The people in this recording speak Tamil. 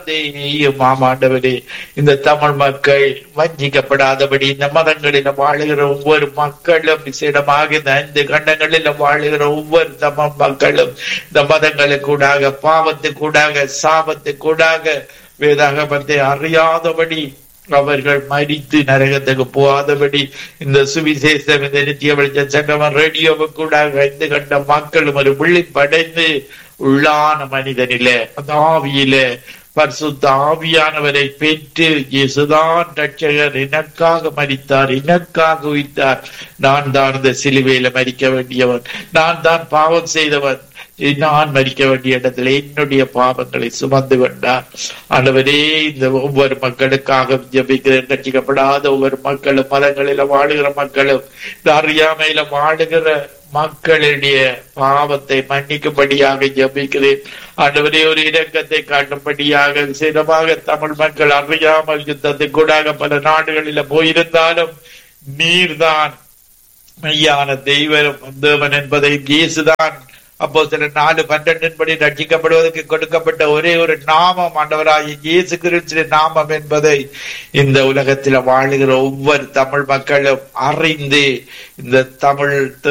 மாமாண்டவரே இந்த தமிழ் மக்கள் வஞ்சிக்கப்படாதபடி இந்த மதங்களில் வாழுகிற ஒவ்வொரு மக்களும் விசேடமாக இந்த ஐந்து கண்டங்களில் வாழுகிற ஒவ்வொரு தமிழ் மக்களும் இந்த மதங்களுக்கூடாக பாவத்துக்கூடாக சாபத்துக்கூடாக வேதாகமத்தை அறியாதபடி அவர்கள் மறித்து நரகத்துக்கு போகாதபடி இந்த சுவிசேஷம் இந்த நித்திய வெளிச்ச சங்கமம் ரேடியோவுக்கூடாக ஐந்து கண்ட மக்களும் ஒரு விழிப்படைந்து உள்ளான மனிதனிலே அந்த ஆவியிலே பரிசுத்த ஆவியானவரை பெற்று இயேசுதான் ரட்சகர் எனக்காக மறித்தார் எனக்காக உயிர்த்தார் நான் தான் இந்த சிலுவையில மறிக்க வேண்டியவன் நான் தான் பாவம் செய்தவன் நான் மறிக்க வேண்டிய இடத்துல என்னுடைய பாவங்களை சுமந்து கொண்டார் ஆண்டவரே இந்த ஒவ்வொரு மக்களுக்காக ஜபிக்கிறேன் ரட்சிக்கப்படாத ஒவ்வொரு மக்களும் மதங்களில வாழுகிற மக்களும் இந்த அறியாமையில வாழுகிற மக்களுடைய பாவத்தை மன்னிக்கும்படியாக ஜபிக்கிறேன் ஆண்டவரே ஒரு இரக்கத்தை காட்டும்படியாக சிறமாக தமிழ் மக்கள் அறியாமல் யுத்தத்துக்கு கூடாக பல நாடுகளில போயிருந்தாலும் நீர்தான் மெய்யான தெய்வம் தேவன் என்பதை இயேசுதான் அப்போ சில நாலு பன்னெண்டின் படி ரட்சிக்கப்படுவதற்கு கொடுக்கப்பட்ட ஒரே ஒரு நாமம் ஆண்டவராகிய இயேசு கிறிஸ்து நாமம் என்பதை இந்த உலகத்தில் வாழுகிற ஒவ்வொரு தமிழ் மக்களும் அறிந்து இந்த தமிழ்